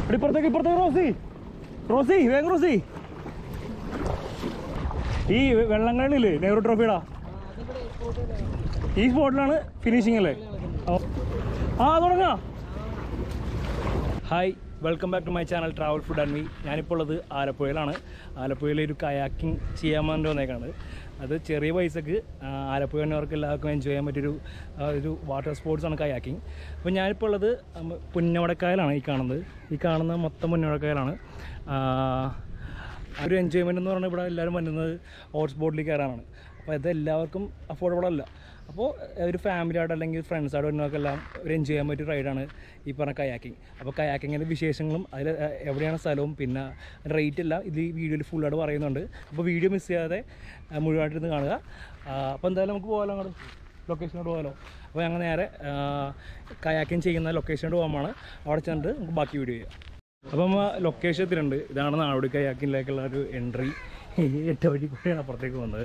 എടി, ഇപ്പുറത്തേക്ക് ഇപ്പുറത്തേക്ക് റോസി റോസി വേഗം റോസി ഈ വെള്ളങ്ങളില്ലേ നെഹ്റു ട്രോഫിയുടെ ഈ സ്പോട്ടിലാണ് ഫിനിഷിംഗ് അല്ലേ ഓ. ആ തുടങ്ങാ hi welcome back to my channel travel food and me ഞാനിപ്പോൾ ഉള്ളത് ആലപ്പുഴയിലാണ് ആലപ്പുഴയിൽ ഒരു കയാക്കിംഗ് ചെയ്യാൻ വേണ്ടി വന്നേക്കാണ് അത് ചെറിയ പൈസക്ക് ആ, ആലപ്പുഴ എന്നവർക്ക് എല്ലാവർക്കും എൻജോയ് ചെയ്യാൻ പറ്റിയൊരു ആ, ഒരു വാട്ടർ സ്പോർട്സാണ് കയാക്കിംഗ് അപ്പോൾ ഞാനിപ്പോൾ ഉള്ളത് ഉം, പുന്നമടക്കായലാണ് ഈ കാണുന്നത് ഈ കാണുന്ന മൊത്തം പുന്നമടക്കായലാണ് ആ, ഒരു എൻജോയ്മെൻ്റ് എന്ന് പറഞ്ഞാൽ ഇവിടെ എല്ലാവരും വരുന്നത് ഹോട്ട് സ്പോട്ടിൽ കയറാനാണ് അപ്പോൾ ഇത് എല്ലാവർക്കും അഫോർഡബിൾ അല്ല അപ്പോൾ ഒരു ഫാമിലിയായിട്ട് അല്ലെങ്കിൽ ഫ്രണ്ട്സായിട്ട് വരുന്നവർക്കെല്ലാം ഒരു എൻജോയ് ചെയ്യാൻ പറ്റിയ റൈഡാണ് ഈ പറഞ്ഞ കയാക്കിങ് അപ്പോൾ കയാക്കിങ്ങിൻ്റെ വിശേഷങ്ങളും അതിൽ എവിടെയാണ് സ്ഥലവും പിന്നെ റേറ്റ് എല്ലാം ഇത് ഈ വീഡിയോയിൽ ഫുള്ളായിട്ട് പറയുന്നുണ്ട് അപ്പോൾ വീഡിയോ മിസ് ചെയ്യാതെ ആ, മുഴുവനായിട്ടിരുന്ന് കാണുക ആ, അപ്പോൾ എന്തായാലും നമുക്ക് പോകാമല്ലോ അങ്ങോട്ട് ലൊക്കേഷനോട് പോകാമല്ലോ അപ്പോൾ ഞങ്ങൾ നേരെ കയാക്കിങ് ചെയ്യുന്ന ലൊക്കേഷനോട് പോകുമ്പോൾ അവിടെ ചെന്നിട്ട് നമുക്ക് ബാക്കി വീഡിയോ ചെയ്യാം അപ്പം ലൊക്കേഷൻ എത്തിയിട്ടുണ്ട് ഇതാണ് നാടോടി കയാക്കിലേക്കുള്ള ഒരു എൻട്രി എട്ട് വഴി കൂടിയാണ് അപ്പുറത്തേക്ക് പോകുന്നത്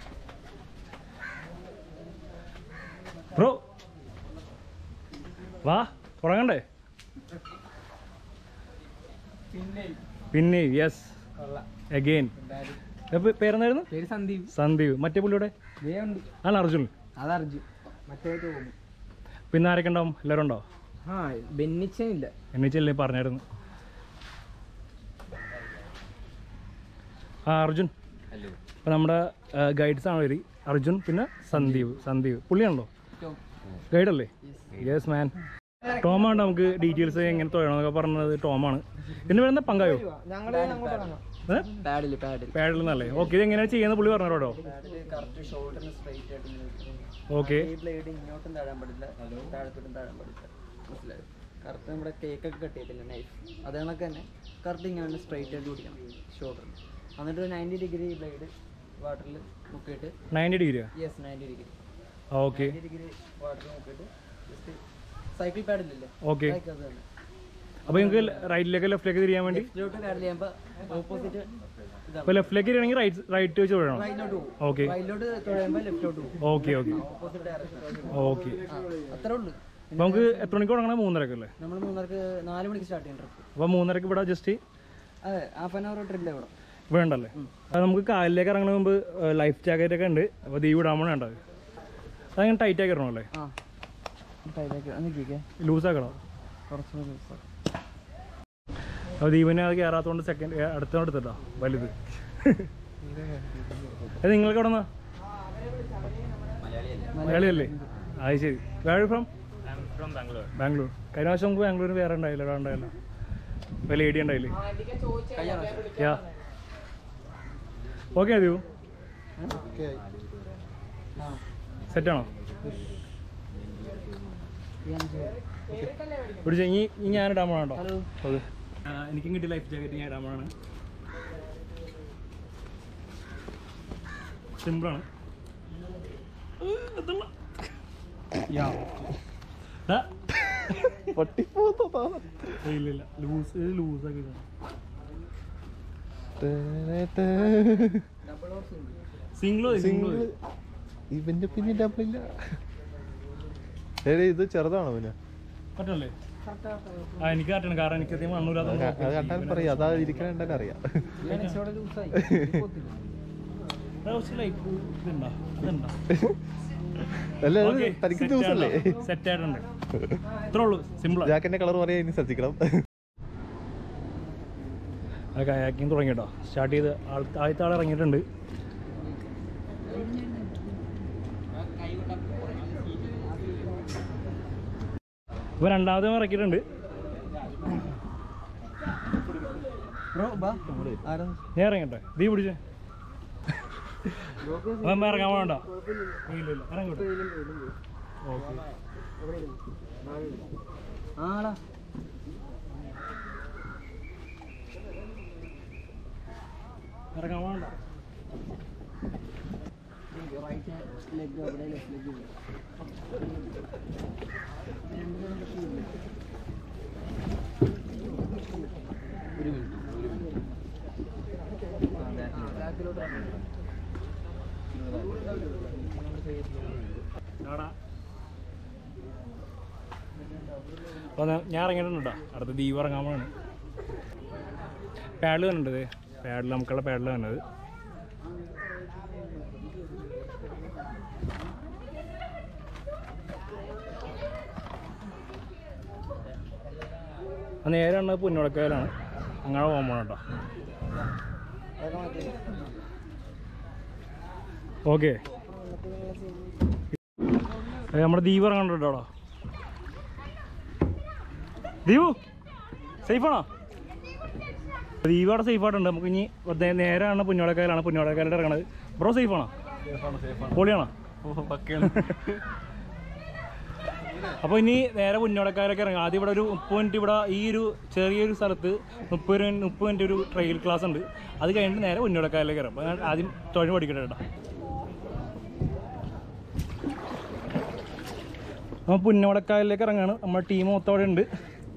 ബ്രോ വാ തുടങ്ങണ്ടേ പിന്നെ യെസ് അഗെയിൻ പേരെന്നായിരുന്നു പേര് സന്ദീപ് സന്ദീപ് മറ്റേ പുള്ളിയുടെ ദേവുണ്ട് ആണ് അർജുൻ അത് അർജുൻ മറ്റേ തോന്നും പിന്നെ ആരൊക്കെ ഉണ്ടാവും എല്ലാവരും ഉണ്ടോ ആ ബെന്നിച്ചനില്ല എണ്ണിച്ചല്ലേ പറഞ്ഞായിരുന്നു ആ അർജുൻ അപ്പം നമ്മുടെ ഗൈഡ്സ് ആണ് വരി അർജുൻ പിന്നെ സന്ദീപ് സന്ദീപ് പുള്ളിയാണല്ലോ ഗൈഡല്ലേ യെസ് മാൻ ടോമാണ് നമുക്ക് ഡീറ്റെയിൽസ് എങ്ങനെ തൊഴണമെന്നൊക്കെ പറഞ്ഞത് ടോമാണ് ഇതിന് വരുന്ന പങ്കായോ ഞങ്ങൾ അങ്ങോട്ട് ഇറങ്ങാം ഏഹ് പാഡില് പാഡിൽ പാഡിൽ നിന്നല്ലേ ഓക്കെ ഇത് എങ്ങനെയാണ് ചെയ്യുന്നത് പുള്ളി പറഞ്ഞു കേട്ടോ പാഡില് കറക്റ്റ് ഷോൾഡറിന് സ്ട്രൈറ്റ് ആയിട്ട് ഇങ്ങനെ വെക്കണം. ഓക്കെ ഈ ബ്ലേഡ് ഇങ്ങോട്ടും താഴാൻ പാടില്ല താഴത്തോട്ടും താഴാൻ പാടില്ല മനസ്സിലായോ കറക്റ്റ് നമ്മുടെ കേക്ക് ഒക്കെ കട്ട് ചെയ്തില്ല നൈഫ് അത് കണക്ക് തന്നെ കറക്റ്റ് ഇങ്ങനെ സ്ട്രൈറ്റ് ആയിട്ട് പിടിക്കണം ഷോൾഡറിൽ എന്നിട്ട് നയൻറ്റി ഡിഗ്രി ബ്ലേഡ് വാട്ടറിൽ മുക്കിയിട്ട് നയൻറ്റി ഡിഗ്രിയാ yes ninety degree okay ninety degree വാട്ടറിൽ മുക്കിയിട്ട് ജസ്റ്റ് സൈക്കിൾ പാഡിലില്ലേ ഓക്കെ സൈക്കിൾ അത് തന്നെ അപ്പോൾ നിങ്ങൾക്ക് റൈറ്റിലേക്ക് ലെഫ്റ്റിലേക്ക് തിരിയാൻ വേണ്ടി ലെഫ്റ്റിലോട്ട് പാഡിൽ ചെയ്യുമ്പോൾ ഓപ്പോസിറ്റ് ഇതാണ് അപ്പോൾ ലെഫ്റ്റിലേക്ക് തിരിയണമെങ്കിൽ റൈറ്റ് റൈറ്റ് വെച്ച് തൊഴണം റൈറ്റിലോട്ട് പോകും ഓക്കെ റൈറ്റിലോട്ട് തുഴയുമ്പോൾ ലെഫ്റ്റിലോട്ട് പോകും okay okay opposite direction okay അത്രേ ഉള്ളൂ അപ്പോൾ നമുക്ക് എത്ര മണിക്ക് തുടങ്ങണം മൂന്നരക്ക് അല്ലേ നമ്മൾ മൂന്നരക്ക് നാല് മണിക്ക് സ്റ്റാർട്ട് ചെയ്യും ട്രിപ്പ് അപ്പോൾ മൂന്നരക്ക് ഇവിടെ ജസ്റ്റ് അതെ ഹാഫ് ആൻ അവർ ട്രിപ്പ് ഇവിടെ വേണ്ടല്ലേ അത് നമുക്ക് കാലിലേക്ക് ഇറങ്ങുന്ന മുമ്പ് ലൈഫ് ജാക്കറ്റ് ഒക്കെ ഉണ്ട് അപ്പോൾ ദീ വിടാൻ വേണം വേണ്ടത് അതങ്ങനെ ടൈറ്റ് ആക്കി ഇറങ്ങണമല്ലേ ആ ടൈലേക്ക് നിൽക്കേ ലൂസ് ആക്കണോ കുറച്ചുകൂടി ദിവസം അപ്പോൾ ദീപിനെ അത് കയറാത്തതുകൊണ്ട് സെക്കൻഡ് അടുത്തോണ്ട് എടുത്തിട്ടോ വലുത് അത് നിങ്ങൾക്ക് എവിടെ നിന്നാ മലയാളിയല്ലേ അത് ശരി വേറെ ഫ്രം ബാംഗ്ലൂർ കഴിഞ്ഞ പ്രാവശ്യം നമുക്ക് ബാംഗ്ലൂർ വേറെ ഉണ്ടായില്ല ഇവിടെ ഉണ്ടായില്ല ഇപ്പോൾ ലേഡി ഉണ്ടായില്ലേ യാ ഓക്കെ ദീപു സെറ്റാണോ പിടിച്ച ഇനി ഇനി ഞാൻ ഇടാൻ പോകണോ ഹലോ ഓക്കെ എനിക്കും കിട്ടിയ ലൈഫ് ജാക്കറ്റ് ഞാൻ ഇടാൻ പോകണാണ് സിമ്പിളാണ് ഇല്ല ഇല്ല ലൂസ് ലൂസ് ആക്കി ഡബിൾ ഓർ സിംഗിൾ സിംഗിളോ സിംഗിളോ ഇവന്റെ പിന്നെ ഡബിൾ ഇല്ല ഏടേ ഇത് ചെറുതാണോ പിന്നെ പറ്റല്ലേ ആ എനിക്ക് കാട്ടണം കാരണം എനിക്ക് അധികം മണ്ണൂരാത്ത അത് കണ്ടാൽ പറയാം അതാ ഇരിക്കണ കണ്ടാൽ അറിയാം ഇച്ചിരി ലൂസായി ലൈഫ് ഇതുണ്ടോ അതുണ്ടോ അല്ല ഇത് തനിക്ക് ദിവസമല്ലേ സെറ്റ് ആയിട്ടുണ്ട് ഇത്രേ ഉള്ളൂ സിമ്പിൾ ജാക്കിന്റെ കളർ പറയാൻ ഇനി ശ്രദ്ധിക്കണം ആ കയാക്കിങ് തുടങ്ങി കേട്ടോ സ്റ്റാർട്ട് ചെയ്ത് ആൾ ആദ്യത്തെ ആൾ ഇറങ്ങിയിട്ടുണ്ട് ഇപ്പൊ രണ്ടാമത് ഇറക്കിയിട്ടുണ്ട് ബ്രോ ബാ ആരാ ഞാൻ ഇറങ്ങട്ടെ ദീ പിടിച്ചേ അമ്മ ഇറങ്ങാൻ വേണ്ട ഇല്ല ഇല്ല ഇറങ്ങോട്ടെ ഓക്കെ ആടാ ഇറങ്ങാൻ വേണ്ട റൈറ്റ് ലെഗ് അവിടെ ലെഫ്റ്റ് ലെഗ് ഒരു മിനിറ്റ് ഒരു മിനിറ്റ് ബാക്കിലോട്ട് ആടാ അപ്പോൾ ഞാൻ ഇറങ്ങിയിട്ടുണ്ട് അടുത്ത ദീപ് ഇറങ്ങാൻ പോവാണ് പാഡിൽ കണ്ടിട്ട് പാഡിൽ നമുക്കുള്ള പാഡിൽ കണ്ടത് നേരെ ആണ് പുന്നോടക്കായലാണ് അങ്ങനെ പോകാൻ പോകണം കേട്ടോ അതൊക്കെ മാറ്റി ഓക്കെ നമ്മുടെ ദീപ് ഇറങ്ങണ്ടോ ദീപു സേഫാണോ ദീപ് അവിടെ സേഫ് ആയിട്ടുണ്ട് നമുക്ക് ഇനി ദേ- നേരെയാണ് പുന്നോടക്കായലാണ് പുന്നോടക്കായലോട്ട് ഇറങ്ങണത് ബ്രോ സേഫാണോ പൊളിയാണോ അപ്പോൾ ഇനി നേരെ പുന്നോടക്കാരൊക്കെ ഇറങ്ങും ആദ്യം ഇവിടെ ഒരു മുപ്പത് മിനിറ്റ് ഇവിടെ ഈ ഒരു ചെറിയൊരു സ്ഥലത്ത് മുപ്പത് രൂ- മുപ്പത് മിനിറ്റ് ഒരു ട്രെയിൽ ക്ലാസ് ഉണ്ട് അത് കഴിഞ്ഞിട്ട് നേരെ പുന്നോടക്കായലേക്ക് ഇറങ്ങും അപ്പോൾ ഞാൻ ആദ്യം തൊഴിൽ പഠിക്കട്ടെ കേട്ടോ നമ്മൾ പുന്നോടക്കായലിലേക്ക് ഇറങ്ങാണ് നമ്മുടെ ടീം മൊത്തം അവിടെ ഉണ്ട്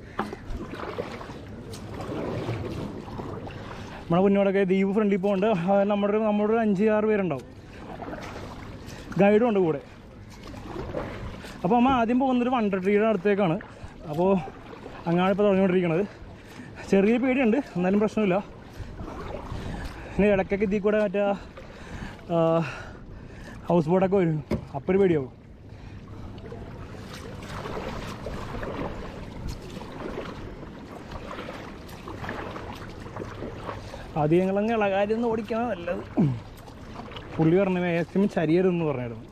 നമ്മുടെ പുന്നോടക്കായ ദ്വീപ് ഫ്രണ്ടിൽ പോകുന്നുണ്ട് ആ, നമ്മുടെ ഒരു- നമ്മുടെ ഒരു അഞ്ച് ആറ് പേരുണ്ടാവും ഗൈഡും ഉണ്ട് കൂടെ അപ്പോൾ അമ്മ ആദ്യം പോകുന്നൊരു വണ്ടർ ട്രീയുടെ അടുത്തേക്കാണ് അപ്പോൾ അങ്ങാണ് ഇപ്പോൾ തുടങ്ങിക്കൊണ്ടിരിക്കുന്നത് ചെറിയ പേടിയുണ്ട് എന്നാലും പ്രശ്നമില്ല പിന്നെ ഇടയ്ക്കൊക്കെ ഇതിൽ കൂടെ മറ്റേ ആ, ഹൗസ് ബോട്ടൊക്കെ വരും അപ്പോൾ ഒരു പേടിയാവും ആദ്യം ഞങ്ങളങ്ങ് ഇളകാര്യം ഒന്ന് ഓടിക്കണം നല്ലത് പുള്ളി പറഞ്ഞു മാക്സിമം ചരിയരുതെന്ന് പറഞ്ഞായിരുന്നു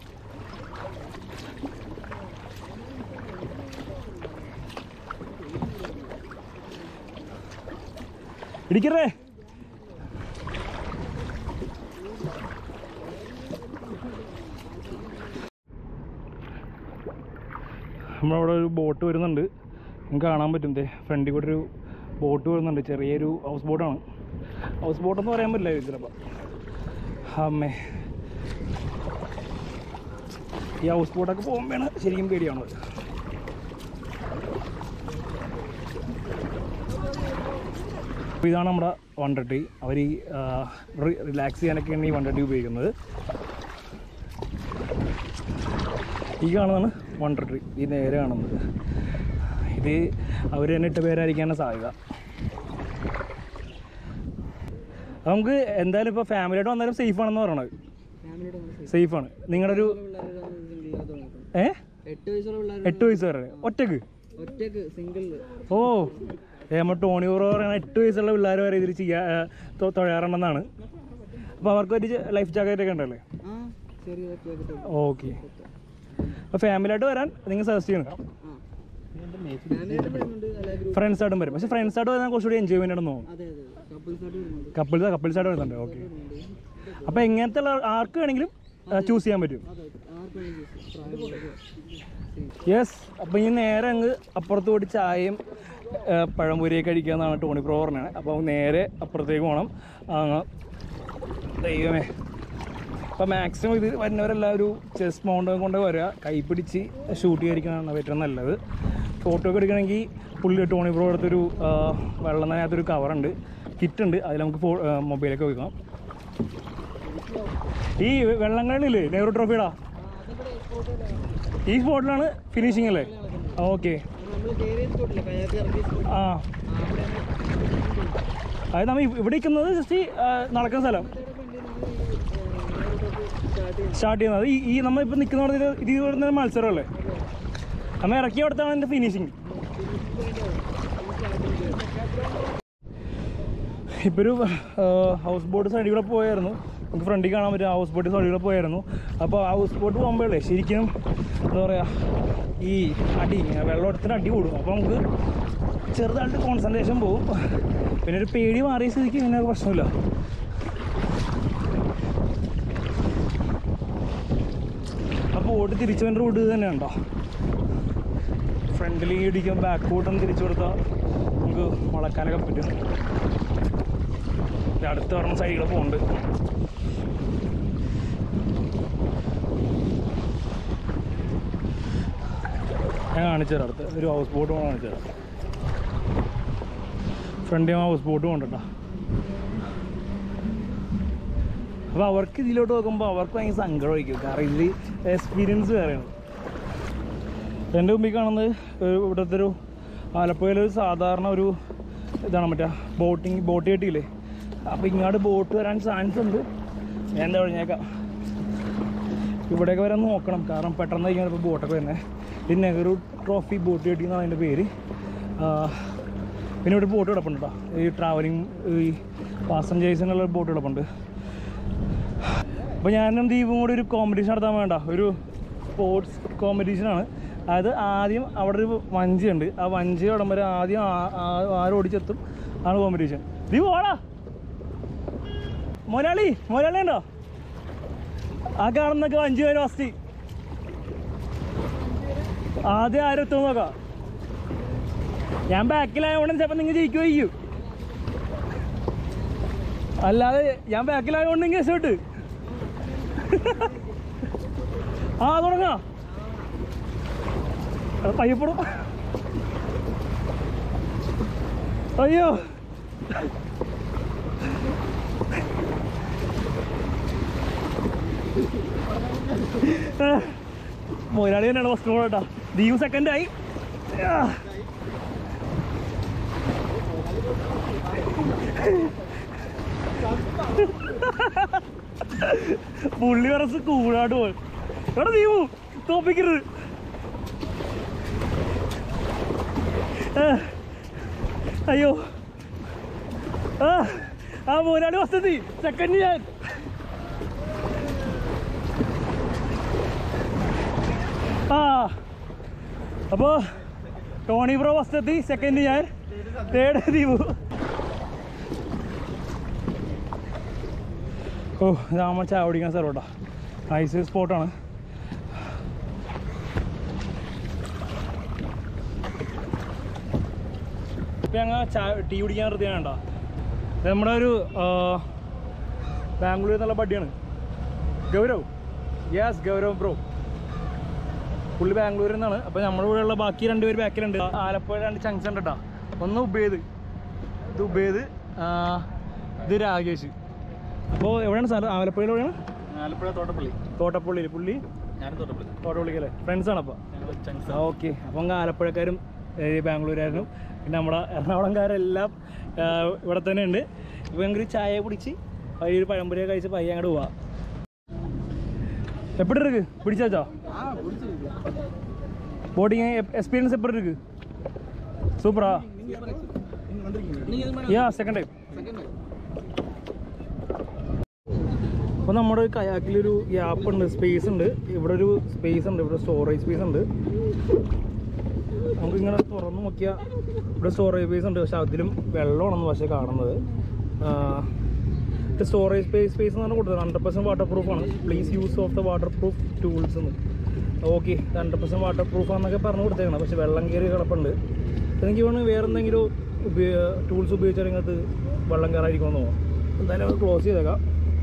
ഇടിക്കറേ നമ്മളവിടെ ഒരു ബോട്ട് വരുന്നുണ്ട് നിങ്ങൾക്ക് കാണാൻ പറ്റും ദേ ഫ്രണ്ടിൽ കൂടെ ഒരു ബോട്ട് വരുന്നുണ്ട് ചെറിയൊരു ഹൗസ് ബോട്ടാണ് ഹൗസ് ബോട്ടെന്ന് പറയാൻ പറ്റില്ല ചിലപ്പോൾ അമ്മേ ഈ ഹൗസ് ബോട്ടൊക്കെ പോകുമ്പോഴാണ് ശരിക്കും പേടിയാണത് അപ്പോൾ ഇതാണ് നമ്മുടെ വണ്ടർ ട്രീ അവർ ഈ റിലാക്സ് ചെയ്യാനൊക്കെയാണ് ഈ വണ്ടർ ട്രീ ഉപയോഗിക്കുന്നത് ഈ കാണുന്നതാണ് വണ്ടർ ട്രീ ഈ നേരെ കാണുന്നത് ഇത് അവർ തന്നെ ഇട്ട പേരായിരിക്കാനാണ് സാധ്യത അത് നമുക്ക് എന്തായാലും ഇപ്പോൾ ഫാമിലിയായിട്ട് വന്നാലും സേഫ് ആണെന്ന് പറയണത് ഫാമിലിയുടെ മനസ്സിൽ സേഫാണ് നിങ്ങളുടെ ഒരു പിള്ളേരാണ് സിംഗിൾ തുടങ്ങിയിട്ടുണ്ട് ഏ എട്ട് വയസ്സുള്ള പിള്ളേർ എട്ട് വയസ്സ് വരെ ഒറ്റക്ക് ഒറ്റക്ക് സിംഗിൾ ഓ ഏ, നമ്മൾ ടോണി ഓറോ പറയുന്ന എട്ട് വയസ്സുള്ള പിള്ളേർ വരെ ഇതിൽ ചെയ്യാ തൊ- തുഴയാറുണ്ടെന്നാണ് അപ്പോൾ അവർക്ക് ഒരു ലൈഫ് ജാക്കറ്റ് ഒക്കെ ഉണ്ടല്ലേ ആ ചെറിയ ഒറ്റയൊക്കെ ഓക്കെ അപ്പോൾ ഫാമിലിയായിട്ട് വരാൻ നിങ്ങൾ സജസ്റ്റ് ചെയ്യണം ആ ഫാമിലിയായിട്ട് വരുന്നുണ്ട് അല്ല ഗ്രൂപ്പ് ഫ്രണ്ട്സായിട്ടും വരും പക്ഷേ ഫ്രണ്ട്സായിട്ട് വരാൻ കുറച്ചുകൂടി എൻജോയ്മെൻ്റ് ആണെന്ന് തോന്നുന്നു അതെ അതെ കപ്പിൾസ് ആയിട്ട് വരുന്നുണ്ട് കപ്പിൾസ് കപ്പിൾസായിട്ട് വരുന്നുണ്ട് ഓക്കെ അപ്പോൾ എങ്ങനത്തെ ഉള്ള ആർക്ക് വേണമെങ്കിലും ചൂസ് ചെയ്യാൻ പറ്റും അതെ ആർക്ക് വേണമെങ്കിലും പ്രായമുള്ളവർ യെസ് അപ്പം ഇനി നേരെ അങ്ങ് അപ്പുറത്ത് പോയിട്ട് ചായയും ആ, പഴംപൊരിയൊക്കെ കഴിക്കാമെന്നാണ് ടോണി പ്രോ പറഞ്ഞത് അപ്പോൾ നേരെ അപ്പുറത്തേക്ക് പോകണം അങ്ങ് ദൈവമേ അപ്പോൾ മാക്സിമം ഇത് വരുന്നവരെല്ലാം ഒരു ചെസ് മൗണ്ട് കൊണ്ട് വരിക കൈ പിടിച്ച് ഷൂട്ട് ചെയ്തിരിക്കുന്നതാണ് ഏറ്റവും നല്ലത് ഫോട്ടോ ഒക്കെ എടുക്കണമെങ്കിൽ പുള്ളി ടോണി പ്രോ എടുത്തൊരു ആ, വെള്ളം നനയാത്തൊരു കവറുണ്ട് കിറ്റുണ്ട് അതിൽ നമുക്ക് ഫോ മൊബൈലൊക്കെ വെക്കാം ഈ വെള്ളങ്ങളില്ലേ നെഹ്റു ട്രോഫിയുടെ ഈ സ്പോട്ടിലാണ് ഫിനിഷിംഗ് അല്ലേ ഓക്കെ നമ്മൾ കയറിയ സ്പോട്ടില്ല കയാക്ക് ഇറങ്ങിയ സ്പോട്ട് ആ അതായത് നമ്മൾ ഇവിടെ നിൽക്കുന്നത് ജസ്റ്റ് നടക്കുന്ന സ്ഥലം സ്റ്റാർട്ട് ചെയ്യുന്നത് ഈ ഈ നമ്മളിപ്പോൾ നിൽക്കുന്ന ഇത് ഇത് ഇവിടുന്ന് മത്സരമല്ലേ നമ്മൾ ഇറക്കിയ അവിടുത്താണ് എൻ്റെ ഫിനിഷിങ് ഇപ്പോൾ ഒരു ഹൗസ് ബോട്ട് സൈഡിൽ കൂടെ പോയായിരുന്നു നമുക്ക് ഫ്രണ്ടിൽ കാണാൻ പറ്റും ഹൗസ് ബോട്ട് സൈഡിൽ കൂടെ പോയായിരുന്നു അപ്പോൾ ഹൗസ് ബോട്ട് പോകുമ്പോഴേ ശരിക്കും എന്താ പറയുക ഈ അടി ഇങ്ങനെ വെള്ളത്തിന് അടി കൂടും അപ്പോൾ നമുക്ക് ചെറുതായിട്ട് കോൺസെൻട്രേഷൻ പോകും പിന്നെ ഒരു പേടി മാറിയ സ്ഥിതിക്ക് പിന്നെ അത് പ്രശ്നമില്ല അപ്പോൾ ബോട്ട് തിരിച്ചു വേണ്ട റൂട്ട് തന്നെ ഉണ്ടോ ഫ്രണ്ടിൽ ഇടിക്കും ബാക്ക് ബോട്ടൊന്ന് തിരിച്ചു കൊടുത്താൽ നമുക്ക് വളക്കാനൊക്കെ പറ്റും ഇത് അടുത്ത് പറഞ്ഞ സൈഡിൽ പോകുന്നുണ്ട് ഞാൻ കാണിച്ചു തരാം അടുത്ത് ഒരു ഹൗസ് ബോട്ട് കാണിച്ചു തരാം ഫ്രണ്ടിൽ ഹൗസ് ബോട്ട് കൊണ്ടിട്ടാ അപ്പോൾ അവർക്ക് ഇതിലോട്ട് നോക്കുമ്പോൾ അവർക്ക് ഭയങ്കര സങ്കടമായിരിക്കും കാരണം ഇതിൽ എക്സ്പീരിയൻസ് വേറെയാണ് എൻ്റെ മുമ്പിൽ കാണുന്നത് ഒരു ഇവിടുത്തെ ഒരു ആലപ്പുഴയിലൊരു സാധാരണ ഒരു ഇതാണ് മറ്റേ ബോട്ടിങ് ബോട്ട് കെട്ടിയില്ലേ അപ്പോൾ ഇങ്ങോട്ട് ബോട്ട് വരാൻ ചാൻസ് ഉണ്ട് ഞാൻ എന്താ പറഞ്ഞേക്കാം ഇവിടെയൊക്കെ വരാൻ നോക്കണം കാരണം പെട്ടെന്ന് ഇങ്ങനെ ഇപ്പോൾ ബോട്ടൊക്കെ വരുന്നത് ഈ നെഹ്റു ട്രോഫി ബോട്ട് കെട്ടി എന്നാണ് അതിൻ്റെ പേര് ആ, പിന്നെ ഇവിടെ ബോട്ട് കിടപ്പുണ്ട് കേട്ടോ ഈ ട്രാവലിംഗ് ഈ പാസഞ്ചേഴ്സിനുള്ള ബോട്ട് കിടപ്പുണ്ട് അപ്പോൾ ഞാനും ദീപും കൂടി ഒരു കോമ്പറ്റീഷൻ നടത്താൻ വേണ്ട ഒരു സ്പോർട്സ് കോമ്പറ്റീഷനാണ് അതായത് ആദ്യം അവിടെ ഒരു വഞ്ചിയുണ്ട് ആ വഞ്ചി ഇടം വരെ ആദ്യം ആ- ആ- ആര് ഓടിച്ചെത്തും ആണ് കോമ്പറ്റീഷൻ ദീപു ഓടാ മൊലാളി മൊലാളി ഉണ്ടോ ആ കാണുന്നൊക്കെ വഞ്ചി വരെ ഫസ്റ്റ് ആദ്യം ആരെത്തും നോക്കാം ഞാൻ ബാക്കിലായതുകൊണ്ട് ചിലപ്പോൾ നിങ്ങൾ ജയിക്കുകയോ ചെയ്യും അല്ലാതെ ഞാൻ ബാക്കിലായതുകൊണ്ട് നിങ്ങൾ രക്ഷപ്പെട്ട് ആ തുടങ്ങാ അത് പയ്യപ്പെടും അയ്യോ മൊയിലാളി തന്നെയാണ് ഫസ്റ്റ് ഗോൾ കേട്ടോ ദീവ് സെക്കൻഡായി പുള്ളി കുറച്ച് കൂടാണ്ട് പോയി എടാ ദീപു തോപ്പിക്കരുത് ആ, അയ്യോ ആ ആ മോനാളി വസതി സെക്കൻഡ് ഞാൻ ആ അപ്പോൾ ടോണി ബ്രോ വസ്തെത്തി സെക്കൻഡ് ഞാൻ തേർഡ് ദീപു ഓ ഇതാകുമ്പോൾ ചായ കുടിക്കാൻ സ്ഥലം കേട്ടോ നൈസ് സ്പോട്ടാണ് ഇപ്പം ഞങ്ങൾ ചായ ടീ കുടിക്കാൻ നിർത്തിയാണ് കേട്ടോ ഇത് നമ്മുടെ ഒരു ആ, ബാംഗ്ലൂരിൽ നിന്നുള്ള ബഡിയാണ് ഗൗരവ് യെസ് ഗൗരവ് ബ്രോ പുള്ളി ബാംഗ്ലൂരിൽ നിന്നാണ് അപ്പോൾ നമ്മുടെ കൂടെയുള്ള ബാക്കി രണ്ടുപേര് ബാക്കിലുണ്ട് ആലപ്പുഴ രണ്ട് ചങ്സ് ഉണ്ട് കേട്ടോ ഒന്ന് ഉബേദ് ഇത് ഉബേദ് ആ, ഇത് രാകേഷ് അപ്പോൾ എവിടെയാണ് സ്ഥലം ആലപ്പുഴയിൽ എവിടെയാണ് ആലപ്പുഴ തോട്ടപ്പള്ളി തോട്ടപ്പള്ളിയിൽ പുള്ളി ഞാനും തോട്ടപ്പള്ളി തോട്ടപ്പള്ളിക്കല്ലേ ഫ്രണ്ട്സാണ് അപ്പോൾ ആ ഓക്കെ അപ്പം ആലപ്പുഴക്കാരും ഏ, ബാംഗ്ലൂരുകാരനും പിന്നെ നമ്മുടെ എറണാകുളംകാരെല്ലാം ആ, ഇവിടെ തന്നെ ഉണ്ട് ഇപ്പം ഞങ്ങൾക്ക് ചായ കുടിച്ച് പയ്യ ഒരു പഴംപൊരിയൊക്കെ കഴിച്ച് പയ്യ അങ്ങോട്ട് പോവാം എപ്പിടി ഇருக்கு പിടിച്ചാച്ചോ போட்டிங்க எக்ஸ்பீரியன்ஸ் எப்படி இருக்கு சூப்பரா യാ സെക്കൻഡ് ടൈം അപ്പോൾ നമ്മുടെ ഒരു കയാക്കിലൊരു ഗ്യാപ്പ് ഉണ്ട് സ്പേസ് ഉണ്ട് ഇവിടെ ഒരു സ്പേസ് ഉണ്ട് ഇവിടെ സ്റ്റോറേജ് സ്പേസ് ഉണ്ട് നമുക്ക് ഇങ്ങനെ തുറന്ന് നോക്കിയാൽ ഇവിടെ സ്റ്റോറേജ് സ്പേസ് ഉണ്ട് പക്ഷെ അതിലും വെള്ളമാണെന്ന് പക്ഷേ കാണുന്നത് സ്റ്റോറേജ് സ്പേസ് സ്പേസ് എന്ന് പറഞ്ഞാൽ കൊടുത്തത് ഹൺഡ്രഡ് പെർസെൻറ്റ് വാട്ടർ പ്രൂഫാണ് please use of the waterproof tools എന്ന് ഓക്കെ ഹൺഡ്രഡ് പെർസെൻറ്റ് വാട്ടർ പ്രൂഫാന്നൊക്കെ പറഞ്ഞു കൊടുത്തേക്കണം പക്ഷെ വെള്ളം കയറി കിടപ്പുണ്ട് എനിക്ക് തോന്നുന്നു വേറെ എന്തെങ്കിലും ഉപയോഗ ടൂൾസ് ഉപയോഗിച്ചാൽ ഇതിനകത്ത് വെള്ളം കയറാതിരിക്കുമെന്ന് തോന്നുന്നു എന്തായാലും അത് ക്ലോസ് ചെയ്തേക്കാം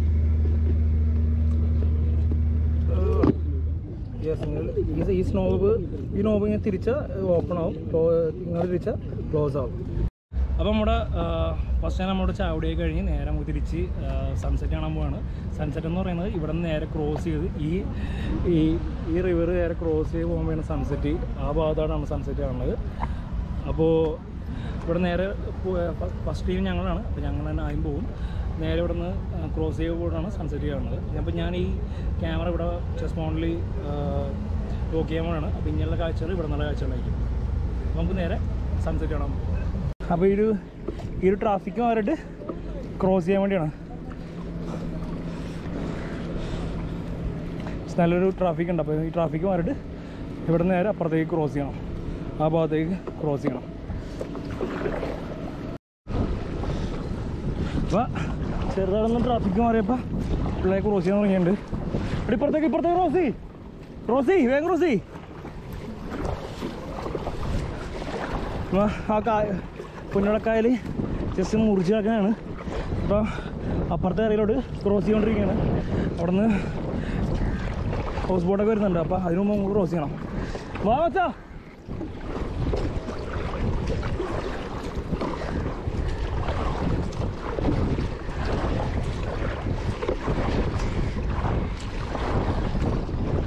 യെസ് നിങ്ങൾ ഈ ഈ സ്നോബ് ഈ നോബ് ഇങ്ങനെ തിരിച്ച ഓപ്പൺ ആവും ഇങ്ങനെ തിരിച്ച ക്ലോസ് ആവും അപ്പോൾ നമ്മുടെ ഫസ്റ്റ് ടൈം നമ്മുടെ ചാവടിയായി കഴിഞ്ഞ് നേരെ നമുക്ക് തിരിച്ച് സൺസെറ്റ് കാണാൻ പോവാണ് സൺസെറ്റ് എന്ന് പറയുന്നത് ഇവിടെ നിന്ന് നേരെ ക്രോസ് ചെയ്ത് ഈ ഈ ഈ റിവർ നേരെ ക്രോസ് ചെയ്ത് പോകുമ്പോഴാണ് സൺസെറ്റ് ആ ഭാഗത്താണ് സൺസെറ്റ് കാണുന്നത് അപ്പോൾ ഇവിടെ നേരെ ഫസ്റ്റ് ടീം ഞങ്ങളാണ് അപ്പോൾ ഞങ്ങൾ തന്നെ ആദ്യം പോകും നേരെ ഇവിടെ നിന്ന് ക്രോസ് ചെയ്യുമ്പോഴാണ് സൺസെറ്റ് കാണുന്നത് അപ്പോൾ ഞാൻ ഈ ക്യാമറ ഇവിടെ ചെസ് മോണിൽ ലോക്ക് ചെയ്യാൻ അപ്പോൾ ഇങ്ങനെയുള്ള കാഴ്ചകൾ ഇവിടെ നിന്നുള്ള കാഴ്ചകളായിരിക്കും അപ്പോൾ നമുക്ക് നേരെ സൺസെറ്റ് കാണാൻ പോകും അപ്പോൾ ഈ ഒരു ഈ ഒരു ട്രാഫിക്ക് മാറിയിട്ട് ക്രോസ് ചെയ്യാൻ വേണ്ടിയാണ് നല്ലൊരു ട്രാഫിക് ഉണ്ട് അപ്പോൾ ഈ ട്രാഫിക്ക് മാറിയിട്ട് ഇവിടെ നിന്ന് നേരെ അപ്പുറത്തേക്ക് ക്രോസ് ചെയ്യണം ആ ഭാഗത്തേക്ക് ക്രോസ് ചെയ്യണം അപ്പോൾ ചെറുതാണെന്ന് ട്രാഫിക്ക് മാറിയപ്പോൾ പിള്ളേർ ക്രോസ് ചെയ്യാൻ തുടങ്ങിയിട്ടുണ്ട് ഇവിടെ ഇപ്പുറത്തേക്ക് ഇപ്പുറത്തേക്ക് ക്രോസ് ചെയ്യ് ക്രോസ് ചെയ്യ് വേഗം ക്രോസ് ചെയ്യ് അപ്പോൾ ആ കാ പുന്നടക്കായൽ ജസ്റ്റ് മുറിച്ച് കിടക്കാനാണ് അപ്പോൾ അപ്പുറത്തെ കരയിലോട്ട് ക്രോസ് ചെയ്തുകൊണ്ടിരിക്കുകയാണ് അവിടെ നിന്ന് ഹൗസ് ബോട്ടൊക്കെ വരുന്നുണ്ട് അപ്പോൾ അതിന് മുമ്പ് നമുക്ക് ക്രോസ് ചെയ്യണം വാ വച്ചാ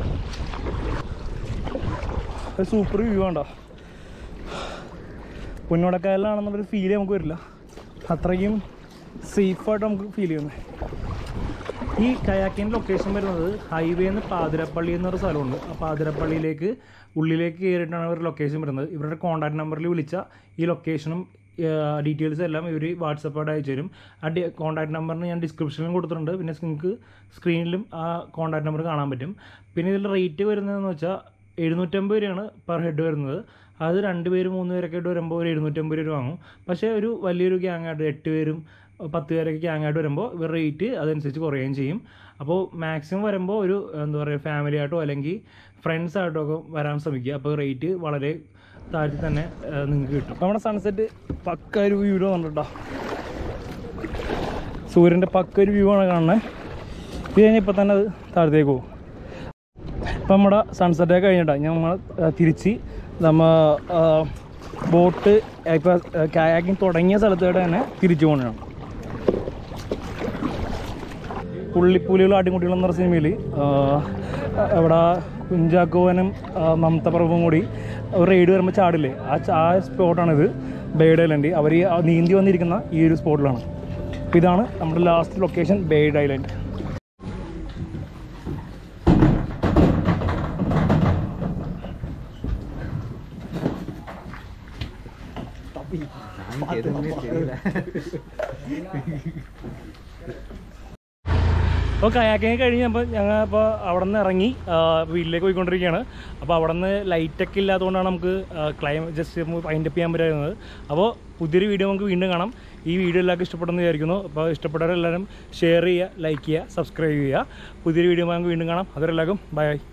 സൂപ്പർ വ്യൂ വേണ്ട പൊന്നോടക്കായലിലാണെന്നുള്ളൊരു ഫീൽ നമുക്ക് വരില്ല അത്രയ്ക്കും സേഫായിട്ട് നമുക്ക് ഫീൽ ചെയ്യുന്നത് ഈ കയാക്കിൻ്റെ ലൊക്കേഷൻ വരുന്നത് ഹൈവേന്ന് പാതിരപ്പള്ളി എന്നൊരു സ്ഥലമുണ്ട് ആ പാതിരപ്പള്ളിയിലേക്ക് ഉള്ളിലേക്ക് കയറിയിട്ടാണ് ഒരു ലൊക്കേഷൻ വരുന്നത് ഇവരുടെ കോൺടാക്ട് നമ്പറിൽ വിളിച്ച ഈ ലൊക്കേഷനും ഡീറ്റെയിൽസ് എല്ലാം ഇവർ വാട്സപ്പായിട്ട് അയച്ചു തരും ആ ഡി കോൺടാക്ട് നമ്പറിന് ഞാൻ ഡിസ്ക്രിപ്ഷനിലും കൊടുത്തിട്ടുണ്ട് പിന്നെ നിങ്ങൾക്ക് സ്ക്രീനിലും ആ കോൺടാക്ട് നമ്പർ കാണാൻ പറ്റും പിന്നെ ഇതിൽ റേറ്റ് വരുന്നതെന്ന് വെച്ചാൽ എഴുന്നൂറ്റമ്പത് രൂപയാണ് പെർ ഹെഡ് വരുന്നത് അത് രണ്ട് പേര് മൂന്ന് പേരൊക്കെ ആയിട്ട് വരുമ്പോൾ ഒരു എഴുന്നൂറ്റമ്പത് രൂപ വാങ്ങും പക്ഷേ ഒരു വലിയൊരു ഗ്യാങ് ആയിട്ട് എട്ട് പേരും പത്ത് പേരൊക്കെ ഗ്യാങ് ആയിട്ട് വരുമ്പോൾ ഇവർ റേറ്റ് അതനുസരിച്ച് കുറയുകയും ചെയ്യും അപ്പോൾ മാക്സിമം വരുമ്പോൾ ഒരു എന്താ പറയുക ഫാമിലി ആയിട്ടോ അല്ലെങ്കിൽ ഫ്രണ്ട്സ് ആയിട്ടോ ഒക്കെ വരാൻ ശ്രമിക്കുക അപ്പോൾ റേറ്റ് വളരെ താഴ്ത്തി തന്നെ നിങ്ങൾക്ക് കിട്ടും നമ്മുടെ സൺസെറ്റ് പക്ക ഒരു വ്യൂ വന്നിട്ടോ സൂര്യൻ്റെ പക്ക ഒരു വ്യൂ ആണ് കാണുന്നത് ഇത് കഴിഞ്ഞാൽ ഇപ്പം തന്നെ അത് താഴത്തേക്ക് പോകും ഇപ്പം നമ്മുടെ സൺസെറ്റ് ഒക്കെ കഴിഞ്ഞിട്ടാണ് നമ്മൾ തിരിച്ച് നമ്മ ബോട്ട് ഇപ്പോൾ കായാക്കിങ് തുടങ്ങിയ സ്ഥലത്തോടെ തന്നെ തിരിച്ചു പോകുന്നതാണ് പുള്ളിപ്പുലികളും ആട്ടിൻകുട്ടികളും എന്ന സിനിമയിൽ അവിടെ കുഞ്ചാക്കോവനും ആ, മമത പ്രഭുവും കൂടി ഒരു റൈഡ് വരുമ്പോൾ ചാടില്ലേ ആ ചാ- ആ സ്പോട്ടാണിത് ബേഡ് ഐലൻഡ് അവർ ഈ ആ നീന്തി വന്നിരിക്കുന്ന ഈ ഒരു സ്പോട്ടിലാണ് അപ്പോൾ ഇതാണ് നമ്മുടെ ലാസ്റ്റ് ലൊക്കേഷൻ ബേഡ് ഐലൻഡ് അപ്പോൾ കയാക്കിങ് കഴിഞ്ഞപ്പോൾ ഞങ്ങൾ ഇപ്പോൾ അവിടെ നിന്ന് ഇറങ്ങി ആ, വീട്ടിലേക്ക് പോയിക്കൊണ്ടിരിക്കുകയാണ് അപ്പോൾ അവിടെ നിന്ന് ലൈറ്റൊക്കെ ഇല്ലാത്തതുകൊണ്ടാണ് നമുക്ക് ക്ലൈം ജസ്റ്റ് വൈൻഡ് അപ്പ് ചെയ്യാൻ പറ്റുന്നത് അപ്പോൾ പുതിയൊരു വീഡിയോ നമുക്ക് വീണ്ടും കാണാം ഈ വീഡിയോ എല്ലാവർക്കും ഇഷ്ടപ്പെടുമെന്ന് വിചാരിക്കുന്നു അപ്പോൾ ഇഷ്ടപ്പെട്ടവരെല്ലാവരും ഷെയർ ചെയ്യുക ലൈക്ക് ചെയ്യുക സബ്സ്ക്രൈബ് ചെയ്യുക പുതിയൊരു വീഡിയോ നമുക്ക് വീണ്ടും കാണാം അതുവരെല്ലാവർക്കും ബൈ ബൈ